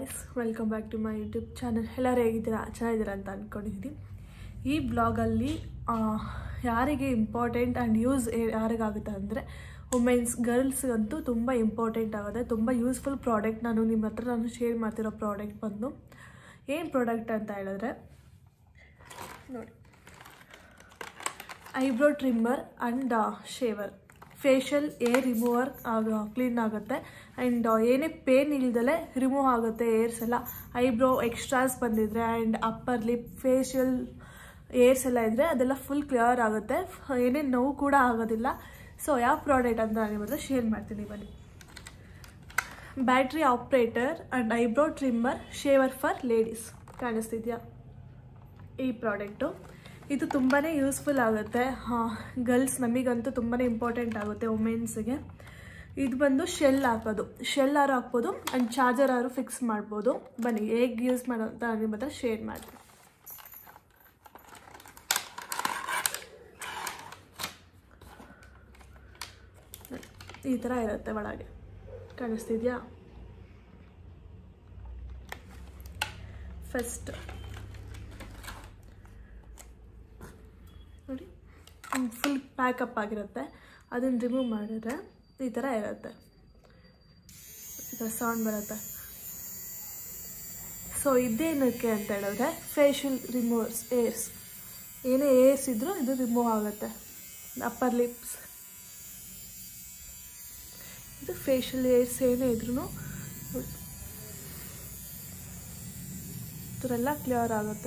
guys welcome back to my YouTube channel ಎಲ್ಲರೂ ಹೇಗಿದ್ದೀರಾ ಚೆನ್ನಾಗಿದ್ದೀರಾ ಅಂತ ಅಂದ್ಕೊಂಡಿದ್ದೀನಿ ಈ ಬ್ಲಾಗಲ್ಲಿ ಯಾರಿಗೆ ಇಂಪಾರ್ಟೆಂಟ್ ಆ್ಯಂಡ್ ಯೂಸ್ ಯಾರಿಗಾಗುತ್ತೆ ಅಂದರೆ ವುಮೆನ್ಸ್ ಗರ್ಲ್ಸ್ಗಂತೂ ತುಂಬ ಇಂಪಾರ್ಟೆಂಟ್ ಆಗುತ್ತೆ ತುಂಬ ಯೂಸ್ಫುಲ್ ಪ್ರಾಡಕ್ಟ್ ನಾನು ನಿಮ್ಮ ಹತ್ರ ನಾನು ಶೇರ್ ಮಾಡ್ತಿರೋ ಪ್ರಾಡಕ್ಟ್ ಬಂದು ಏನು ಪ್ರಾಡಕ್ಟ್ ಅಂತ ಹೇಳಿದ್ರೆ ನೋಡಿ eyebrow trimmer and shaver facial hair remover ಆಗ ಕ್ಲೀನ್ ಆಗುತ್ತೆ ಆ್ಯಂಡ್ ಏನೇ ಪೇನ್ ಇಲ್ದಲೆ ರಿಮೂವ್ ಆಗುತ್ತೆ ಏರ್ಸ್ ಎಲ್ಲ ಐಬ್ರೋ ಎಕ್ಸ್ಟ್ರಾಸ್ ಬಂದಿದ್ರೆ and upper lip facial hairs ಎಲ್ಲ ಇದ್ದರೆ ಅದೆಲ್ಲ ಫುಲ್ ಕ್ಲಿಯರ್ ಆಗುತ್ತೆ ಏನೇ ನೋವು ಕೂಡ ಆಗೋದಿಲ್ಲ ಸೊ ಯಾವ ಪ್ರಾಡಕ್ಟ್ ಅಂತ ನಾನು ನಿಮ್ಮ ಹತ್ರ ಶೇರ್ ಮಾಡ್ತೀನಿ ಬನ್ನಿ battery operator and eyebrow trimmer shaver for ladies ಕಾಣಿಸ್ತಿದ್ಯಾ ಈ ಪ್ರಾಡಕ್ಟು ಇದು ತುಂಬಾ ಯೂಸ್ಫುಲ್ ಆಗುತ್ತೆ ಗರ್ಲ್ಸ್ ನಮಗಂತೂ ತುಂಬಾ ಇಂಪಾರ್ಟೆಂಟ್ ಆಗುತ್ತೆ ವುಮೆನ್ಸ್ಗೆ ಇದು ಬಂದು ಶೆಲ್ ಹಾಕೋದು ಶೆಲ್ ಆರು ಹಾಕ್ಬೋದು ಆ್ಯಂಡ್ ಚಾರ್ಜರ್ ಆರು ಫಿಕ್ಸ್ ಮಾಡ್ಬೋದು ಬನ್ನಿ ಹೇಗೆ ಯೂಸ್ ಮಾಡೋ ಅಂತ ನಿಮ್ಮ ಹತ್ರ ಶೇರ್ ಮಾಡ್ತೀನಿ ಈ ಥರ ಇರುತ್ತೆ ಒಳಗೆ ಕಾಣಿಸ್ತಿದ್ಯಾ ಫಸ್ಟ್ ನೋಡಿ ಫುಲ್ ಪ್ಯಾಕಪ್ ಆಗಿರುತ್ತೆ ಅದನ್ನು ರಿಮೂವ್ ಮಾಡಿದ್ರೆ ಈ ಥರ ಇರುತ್ತೆ ಈ ಥರ ಸೌಂಡ್ ಬರುತ್ತೆ ಸೊ ಇದೇನಕ್ಕೆ ಅಂತ ಹೇಳಿದ್ರೆ ಫೇಶಿಯಲ್ ರಿಮೂವರ್ಸ್ ಏರ್ಸ್ ಏನೇ ಏರ್ಸ್ ಇದ್ರೂ ಇದು ರಿಮೂವ್ ಆಗುತ್ತೆ ಅಪ್ಪರ್ ಲಿಪ್ಸ್ ಇದು ಫೇಶಿಯಲ್ ಏರ್ಸ್ ಏನೇ ಇದ್ರೂ ಇದರೆಲ್ಲ ಕ್ಲಿಯರ್ ಆಗುತ್ತೆ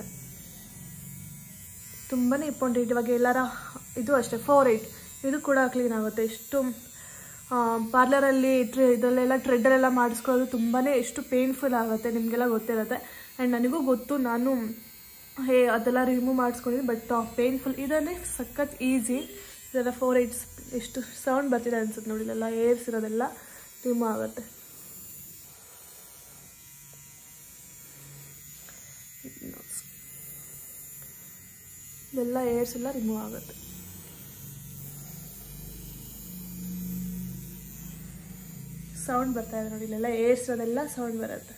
ತುಂಬಾ ಇಂಪಾರ್ಟೆಂಟ್ ಇವಾಗ ಎಲ್ಲರ ಇದು ಅಷ್ಟೇ ಫೋರ್ ಏಯ್ಟ್ ಇದು ಕೂಡ ಕ್ಲೀನ್ ಆಗುತ್ತೆ ಎಷ್ಟು ಪಾರ್ಲರಲ್ಲಿ ಟ್ರೆ ಇದರಲ್ಲೆಲ್ಲ ಟ್ರೆಡ್ಡಲ್ಲೆಲ್ಲ ಮಾಡಿಸ್ಕೊಳ್ಳೋದು ತುಂಬಾ ಎಷ್ಟು ಪೇನ್ಫುಲ್ ಆಗುತ್ತೆ ನಿಮಗೆಲ್ಲ ಗೊತ್ತಿರುತ್ತೆ ಆ್ಯಂಡ್ ನನಗೂ ಗೊತ್ತು ನಾನು ಹೇ ಅದೆಲ್ಲ ರಿಮೂವ್ ಮಾಡಿಸ್ಕೊಂಡಿದ್ದೀನಿ ಬಟ್ ಪೇನ್ಫುಲ್ ಇದನ್ನೇ ಸಖತ್ ಈಸಿ ಇದೆಲ್ಲ ಫೋರ್ ಏಯ್ಟ್ಸ್ ಎಷ್ಟು ಸೌಂಡ್ ಬರ್ತಿದೆ ಅನ್ಸುತ್ತೆ ನೋಡಿ ಇಲ್ಲೆಲ್ಲ ಏರ್ಸ್ ಇರೋದೆಲ್ಲ ರಿಮೂವ್ ಆಗುತ್ತೆ ಇದೆಲ್ಲ ಏರ್ಸ್ ಎಲ್ಲ ರಿಮೂವ್ ಆಗುತ್ತೆ ಸೌಂಡ್ ಬರ್ತಾ ಇದೆ ನೋಡಿ ಇಲ್ಲೆಲ್ಲ ಏರ್ಸ್ ಅದೆಲ್ಲ ಸೌಂಡ್ ಬರುತ್ತೆ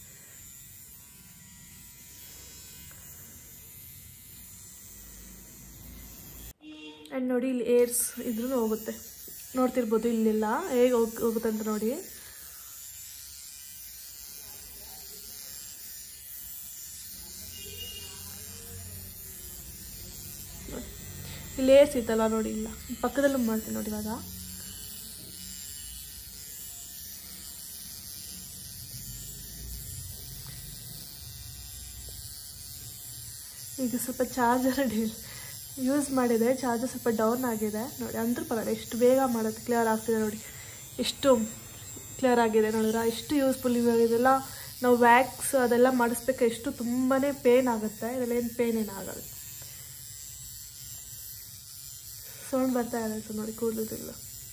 ಆ್ಯಂಡ್ ನೋಡಿ ಇಲ್ಲಿ ಏರ್ಸ್ ಇದ್ರೂ ಹೋಗುತ್ತೆ ನೋಡ್ತಿರ್ಬೋದು ಇಲ್ಲೆಲ್ಲ ಹೇಗೆ ಹೋಗಿ ಹೋಗುತ್ತೆ ಅಂತ ನೋಡಿ ಇಲ್ಲಿ ಏರ್ಸ್ ಇತ್ತಲ್ಲ ನೋಡಿ ಇಲ್ಲ ಪಕ್ಕದಲ್ಲೂ ಮಾಡ್ತೀನಿ ನೋಡಿ ಇವಾಗ ಇದು ಸ್ವಲ್ಪ ಚಾರ್ಜರ್ ಯೂಸ್ ಮಾಡಿದೆ ಚಾರ್ಜರ್ ಸ್ವಲ್ಪ ಡೌನ್ ಆಗಿದೆ ನೋಡಿ ಅಂದ್ರೂ ಪರವಾಗಿಲ್ಲ ಎಷ್ಟು ಬೇಗ ಮಾಡೋದು ಕ್ಲಿಯರ್ ಆಗ್ತಿದೆ ನೋಡಿ ಎಷ್ಟು ಕ್ಲಿಯರ್ ಆಗಿದೆ ನೋಡಿದ್ರೆ ಎಷ್ಟು ಯೂಸ್ಫುಲ್ ಇವಾಗ ಇದೆಲ್ಲ ನಾವು ವ್ಯಾಕ್ಸ್ ಅದೆಲ್ಲ ಮಾಡಿಸ್ಬೇಕು ಎಷ್ಟು ತುಂಬಾ ಪೇನ್ ಆಗುತ್ತೆ ಇದೆಲ್ಲ ಏನು ಪೇನ್ ಏನಾಗಲ್ಲ ಸೌಂಡ್ ಬರ್ತಾ ಇರುತ್ತೆ ನೋಡಿ ಕೂದಲಿಲ್ಲ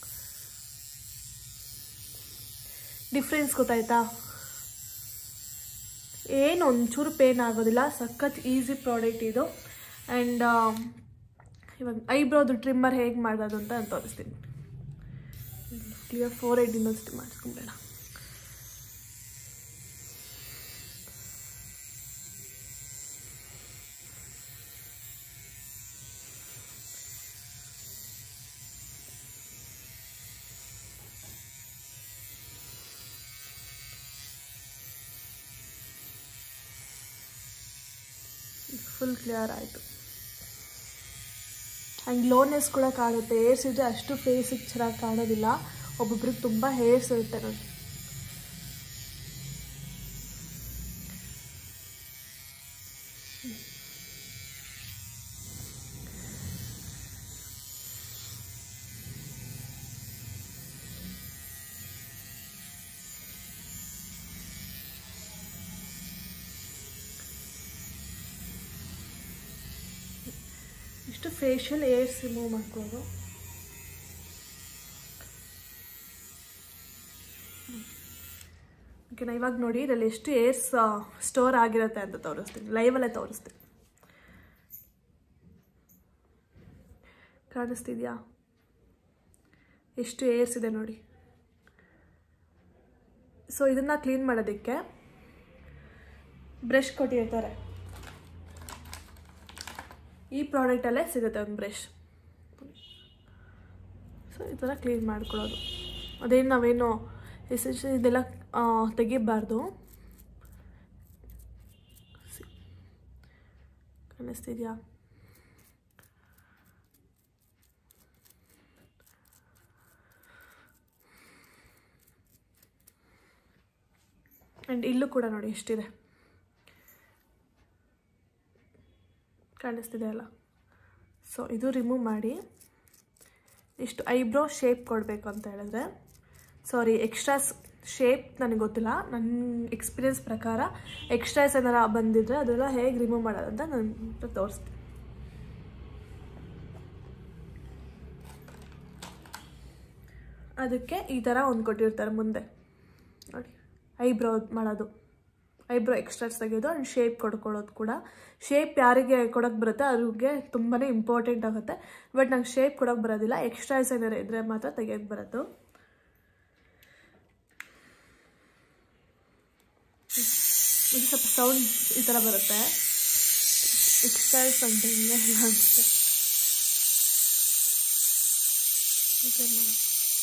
ಡಿಫ್ರೆನ್ಸ್ ಗೊತ್ತಾಯ್ತಾ ಏನು ಒಂಚೂರು ಪೇನ್ ಆಗೋದಿಲ್ಲ ಸಖತ್ ಈಸಿ ಪ್ರಾಡಕ್ಟ್ ಇದು ಆ್ಯಂಡ್ ಇವಾಗ ಐಬ್ರೋದು ಟ್ರಿಮ್ಮರ್ ಹೇಗೆ ಮಾಡೋದು ಅಂತ ನಾನು ತೋರಿಸ್ತೀನಿ ಕ್ಲಿಯರ್ ಫೋರ್ ಏಟ್ ಇನ್ನೊಂದ್ಸತಿ ಮಾಡಿಸ್ಕೊಂಬೇಡ ಫುಲ್ ಕ್ಲಿಯರ್ ಆಯಿತು ಆ್ಯಂಡ್ ಗ್ಲೋನೆಸ್ ಕೂಡ ಕಾಣುತ್ತೆ ಏರ್ಸ್ ಇದ್ದರೆ ಅಷ್ಟು ಫೇಸಿಗೆ ಚೆನ್ನಾಗಿ ಕಾಣೋದಿಲ್ಲ ಒಬ್ಬೊಬ್ರಿಗೆ ತುಂಬ ಹೇರ್ಸ್ ಇರುತ್ತೆ ನೋಡಿ ಇಷ್ಟು ಫೇಶಿಯಲ್ ಏರ್ಸ್ ರಿಮೂವ್ ಮಾಡ್ಬೋದು ಓಕೆನಾ ಇವಾಗ ನೋಡಿ ಇದರಲ್ಲಿ ಎಷ್ಟು ಏರ್ಸ್ ಸ್ಟೋರ್ ಆಗಿರುತ್ತೆ ಅಂತ ತೋರಿಸ್ತೀನಿ ಲೈವಲ್ಲೇ ತೋರಿಸ್ತೀನಿ ಕಾಣಿಸ್ತಿದ್ಯಾ ಎಷ್ಟು ಏರ್ಸ್ ಇದೆ ನೋಡಿ ಸೊ ಇದನ್ನು ಕ್ಲೀನ್ ಮಾಡೋದಕ್ಕೆ ಬ್ರಷ್ ಕೊಟ್ಟಿರ್ತಾರೆ ಈ ಪ್ರಾಡಕ್ಟಲ್ಲೇ ಸಿಗುತ್ತೆ ಒಂದು ಬ್ರಷ್ ಸೊ ಈ ಥರ ಕ್ಲೀನ್ ಮಾಡ್ಕೊಳ್ಳೋದು ಅದೇನು ನಾವೇನು ಎಸೆನ್ಷಿಯಲ್ ಇದೆಲ್ಲ ಆ, ತೆಗಿಬಾರ್ದು ಸಿ- ಕಾಣಿಸ್ತಿದ್ಯಾ ಆ್ಯಂಡ್ ಇಲ್ಲೂ ಕೂಡ ನೋಡಿ ಎಷ್ಟಿದೆ ಕಾಣಿಸ್ತಿದೆ ಅಲ್ಲ ಸೊ ಇದು ರಿಮೂವ್ ಮಾಡಿ ಇಷ್ಟು ಐಬ್ರೋ ಶೇಪ್ ಕೊಡಬೇಕು ಅಂತ ಹೇಳಿದ್ರೆ ಸಾರಿ ಎಕ್ಸ್ಟ್ರಾಸ್ ಶೇಪ್ ನನಗೆ ಗೊತ್ತಿಲ್ಲ ನನ್ನ ಎಕ್ಸ್ಪೀರಿಯನ್ಸ್ ಪ್ರಕಾರ ಎಕ್ಸ್ಟ್ರಾಸ್ ಏನಾರ ಬಂದಿದ್ರೆ ಅದೆಲ್ಲ ಹೇಗೆ ರಿಮೂವ್ ಮಾಡೋದಂತ ನಾನು ತೋರಿಸ್ತೀನಿ ಅದಕ್ಕೆ ಈ ಥರ ಒಂದು ಕೊಟ್ಟಿರ್ತಾರೆ ಮುಂದೆ ನೋಡಿ ಐಬ್ರೋ ಮಾಡೋದು ಐಬ್ರೋ ಎಕ್ಸ್ಟ್ರಾಸ್ ತೆಗೆಯೋದು ಆ್ಯಂಡ್ ಶೇಪ್ ಕೊಡ್ಕೊಳ್ಳೋದು ಕೂಡ ಶೇಪ್ ಯಾರಿಗೆ ಕೊಡೋಕ್ಕೆ ಬರುತ್ತೆ ಅವ್ರಿಗೆ ತುಂಬಾ ಇಂಪಾರ್ಟೆಂಟ್ ಆಗುತ್ತೆ ಬಟ್ ನಂಗೆ ಶೇಪ್ ಕೊಡೋಕ್ಕೆ ಬರೋದಿಲ್ಲ ಎಕ್ಸ್ಟ್ರಾಸ್ ಏನಾರು ಇದ್ದರೆ ಮಾತ್ರ ತೆಗಿಯೋಕ್ಕೆ ಬರೋದು ಇದು ಸ್ವಲ್ಪ ಸೌಂಡ್ ಈ ಥರ ಬರುತ್ತೆ ಎಕ್ಸ್ಟ್ರಾಸ್ ಅಂತ ಇಲ್ಲ ಅನಿಸುತ್ತೆ ಈ ಥರ ಮಾಡಿ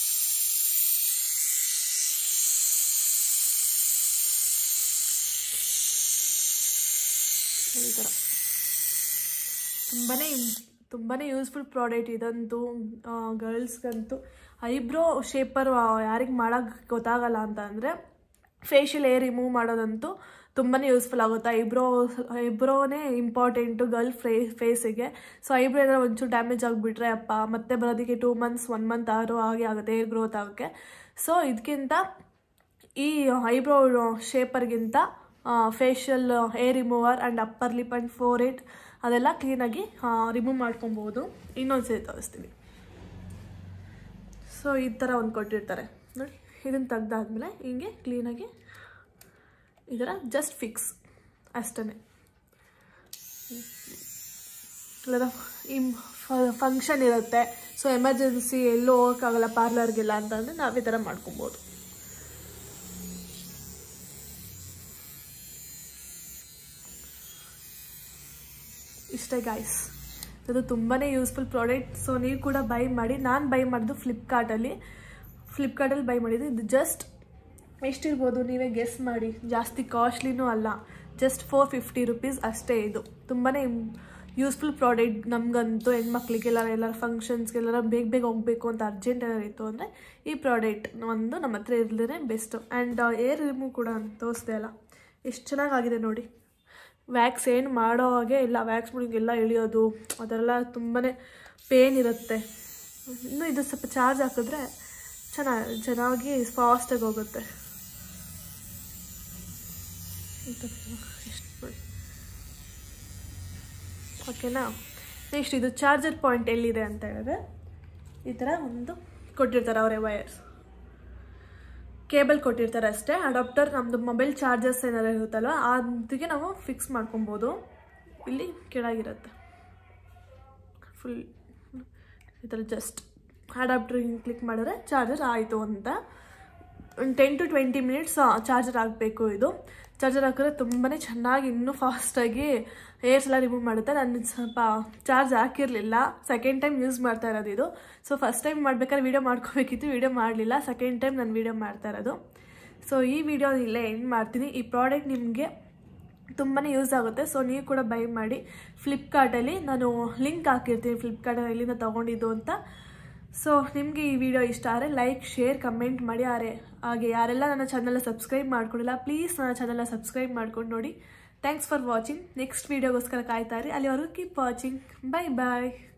ಈ ಥರ ತುಂಬಾ ತುಂಬಾ ಯೂಸ್ಫುಲ್ ಪ್ರಾಡಕ್ಟ್ ಇದಂತೂ ಗರ್ಲ್ಸ್ಗಂತೂ ಐಬ್ರೋ ಶೇಪರ್ ಯಾರಿಗೆ ಮಾಡೋಕ್ಕೆ ಗೊತ್ತಾಗಲ್ಲ ಅಂತ ಅಂದರೆ ಫೇಶಿಯಲ್ ಏರ್ ರಿಮೂವ್ ಮಾಡೋದಂತೂ ತುಂಬಾ ಯೂಸ್ಫುಲ್ ಆಗುತ್ತೆ ಐಬ್ರೋ ಐಬ್ರೋನೇ ಇಂಪಾರ್ಟೆಂಟು ಗರ್ಲ್ ಫೇ ಫೇಸಿಗೆ ಸೊ ಐಬ್ರೋ ಏನಾದ್ರು ಒಂಚೂರು ಡ್ಯಾಮೇಜ್ ಆಗಿಬಿಟ್ರೆ ಅಪ್ಪ ಮತ್ತೆ ಬರೋದಕ್ಕೆ ಟೂ ಮಂತ್ಸ್ ಒನ್ ಮಂತ್ ಆದರೂ ಹಾಗೆ ಆಗುತ್ತೆ ಏರ್ ಗ್ರೋತ್ ಆಗೋಕ್ಕೆ ಸೊ ಇದಕ್ಕಿಂತ ಈ ಐಬ್ರೋ ಶೇಪರ್ಗಿಂತ facial hair remover and upper lip and forehead ಅದೆಲ್ಲ ಕ್ಲೀನಾಗಿ ರಿಮೂವ್ ಮಾಡ್ಕೊಬೋದು ಇನ್ನೊಂದ್ಸರಿ ತೋರಿಸ್ತೀನಿ ಸೊ ಈ ಥರ ಒಂದು ಕೊಟ್ಟಿರ್ತಾರೆ ನೋಡಿ ಇದನ್ನು ತೆಗ್ದಾದ್ಮೇಲೆ ಹಿಂಗೆ ಕ್ಲೀನಾಗಿ ಈ ಥರ ಜಸ್ಟ್ ಫಿಕ್ಸ್ ಅಷ್ಟೇ ಇಲ್ಲದ ಈ ಫಂಕ್ಷನ್ ಇರುತ್ತೆ ಸೊ ಎಮರ್ಜೆನ್ಸಿ ಎಲ್ಲೂ ಹೋಗೋಕ್ಕಾಗಲ್ಲ ಪಾರ್ಲರ್ಗೆಲ್ಲ ಅಂತಂದರೆ ನಾವು ಈ ಥರ ಮಾಡ್ಕೊಬೋದು ಇಷ್ಟೇ ಗಾಯ್ಸ್ ಇದು ತುಂಬಾ ಯೂಸ್ಫುಲ್ ಪ್ರಾಡಕ್ಟ್ ಸೊ ನೀವು ಕೂಡ ಬೈ ಮಾಡಿ ನಾನು ಬೈ ಮಾಡಿದ್ದು ಫ್ಲಿಪ್ಕಾರ್ಟಲ್ಲಿ ಫ್ಲಿಪ್ಕಾರ್ಟಲ್ಲಿ ಬೈ ಮಾಡಿದ್ದು ಇದು ಜಸ್ಟ್ ಎಷ್ಟಿರ್ಬೋದು ನೀವೇ ಗೆಸ್ ಮಾಡಿ ಜಾಸ್ತಿ ಕಾಸ್ಟ್ಲಿನೂ ಅಲ್ಲ ಜಸ್ಟ್ ಫೋರ್ ಫಿಫ್ಟಿ ರುಪೀಸ್ ಅಷ್ಟೇ ಇದು ತುಂಬಾ ಯೂಸ್ಫುಲ್ ಪ್ರಾಡಕ್ಟ್ ನಮಗಂತೂ ಹೆಣ್ಮಕ್ಳಿಗೆಲ್ಲ ಎಲ್ಲರ ಫಂಕ್ಷನ್ಸ್ಗೆಲ್ಲ ಬೇಗ ಬೇಗ ಹೋಗಬೇಕು ಅಂತ ಅರ್ಜೆಂಟ್ ಏನಾರು ಇತ್ತು ಅಂದರೆ ಈ ಪ್ರಾಡಕ್ಟ್ ಒಂದು ನಮ್ಮ ಹತ್ರ ಇರಲೇ ಬೆಸ್ಟು ಆ್ಯಂಡ್ ಏರ್ ರಿಮೂವ್ ಕೂಡ ತೋರಿಸ್ದೆ ಅಲ್ಲ ಎಷ್ಟು ಚೆನ್ನಾಗಾಗಿದೆ ನೋಡಿ ವ್ಯಾಕ್ಸ್ ಏನು ಮಾಡೋ ಹಾಗೆ ಇಲ್ಲ ವ್ಯಾಕ್ಸ್ ಮುಡಿಗೆಲ್ಲ ಇಳಿಯೋದು ಅದೆಲ್ಲ ತುಂಬಾ ಪೇನ್ ಇರುತ್ತೆ ಇನ್ನು ಇದು ಸ್ವಲ್ಪ ಚಾರ್ಜ್ ಹಾಕಿದ್ರೆ ಚೆನ್ನಾಗಿ ಚೆನ್ನಾಗಿ ಫಾಸ್ಟಾಗಿ ಹೋಗುತ್ತೆ ಎಷ್ಟು ನೋಡಿ ಓಕೆನಾ ನೆಕ್ಸ್ಟ್ ಇದು ಚಾರ್ಜರ್ ಪಾಯಿಂಟ್ ಎಲ್ಲಿದೆ ಅಂತ ಹೇಳಿದ್ರೆ ಈ ಥರ ಒಂದು ಕೊಟ್ಟಿರ್ತಾರೆ ಅವರೇ ವಯರ್ಸ್ ಕೇಬಲ್ ಕೊಟ್ಟಿರ್ತಾರೆ ಅಷ್ಟೇ ಅಡಾಪ್ಟರ್ ನಮ್ಮದು ಮೊಬೈಲ್ ಚಾರ್ಜರ್ಸ್ ಏನಾರು ಇರುತ್ತಲ್ವ ಅದಕ್ಕೆ ನಾವು ಫಿಕ್ಸ್ ಮಾಡ್ಕೊಬೋದು ಇಲ್ಲಿ ಕೆಳಗಿರುತ್ತೆ ಫುಲ್ ಈ ಥರ ಜಸ್ಟ್ ಅಡಾಪ್ಟರ್ ಹಿಂಗೆ ಕ್ಲಿಕ್ ಮಾಡಿದ್ರೆ ಚಾರ್ಜರ್ ಆಯಿತು ಅಂತ ಒಂದು ten to twenty minutes charger ಆಗಬೇಕು ಇದು ಚಾರ್ಜರ್ ಹಾಕಿದ್ರೆ ತುಂಬಾ ಚೆನ್ನಾಗಿ ಇನ್ನೂ ಫಾಸ್ಟಾಗಿ ಏರ್ಸ್ ಎಲ್ಲ ರಿಮೂವ್ ಮಾಡುತ್ತೆ ನಾನು ಸ್ವಲ್ಪ ಚಾರ್ಜ್ ಹಾಕಿರಲಿಲ್ಲ ಸೆಕೆಂಡ್ ಟೈಮ್ ಯೂಸ್ ಮಾಡ್ತಾ ಇರೋದು ಇದು ಸೊ ಫಸ್ಟ್ ಟೈಮ್ ಮಾಡ್ಬೇಕಾದ್ರೆ ವೀಡಿಯೋ ಮಾಡ್ಕೋಬೇಕಿತ್ತು ವೀಡಿಯೋ ಮಾಡಲಿಲ್ಲ ಸೆಕೆಂಡ್ ಟೈಮ್ ನಾನು ವೀಡಿಯೋ ಮಾಡ್ತಾ ಇರೋದು ಸೊ ಈ ವಿಡಿಯೋ ಇಲ್ಲೇ ಎಂಡ್ ಮಾಡ್ತೀನಿ ಈ ಪ್ರಾಡಕ್ಟ್ ನಿಮಗೆ ತುಂಬಾ ಯೂಸ್ ಆಗುತ್ತೆ ಸೊ ನೀವು ಕೂಡ ಬೈ ಮಾಡಿ ಫ್ಲಿಪ್ಕಾರ್ಟಲ್ಲಿ ನಾನು ಲಿಂಕ್ ಹಾಕಿರ್ತೀನಿ ಫ್ಲಿಪ್ಕಾರ್ಟಲ್ಲಿ ಎಲ್ಲಿಂದ ತೊಗೊಂಡಿದ್ದು ಅಂತ ಸೊ ನಿಮಗೆ ಈ ವಿಡಿಯೋ ಇಷ್ಟ ಆದರೆ ಲೈಕ್ ಶೇರ್ ಕಮೆಂಟ್ ಮಾಡಿ ಯಾರೇ ಹಾಗೆ ಯಾರೆಲ್ಲ ನನ್ನ ಚಾನಲ್ನ ಸಬ್ಸ್ಕ್ರೈಬ್ ಮಾಡ್ಕೊಂಡಿಲ್ಲ ಪ್ಲೀಸ್ ನನ್ನ ಚಾನಲ್ನ ಸಬ್ಸ್ಕ್ರೈಬ್ ಮಾಡ್ಕೊಂಡು ನೋಡಿ ಥ್ಯಾಂಕ್ಸ್ ಫಾರ್ ವಾಚಿಂಗ್ ನೆಕ್ಸ್ಟ್ ವೀಡಿಯೋಗೋಸ್ಕರ ಕಾಯ್ತಾ ಇರಿ ಅಲ್ಲಿವರೆಗೂ ಕೀಪ್ ವಾಚಿಂಗ್ ಬೈ ಬಾಯ್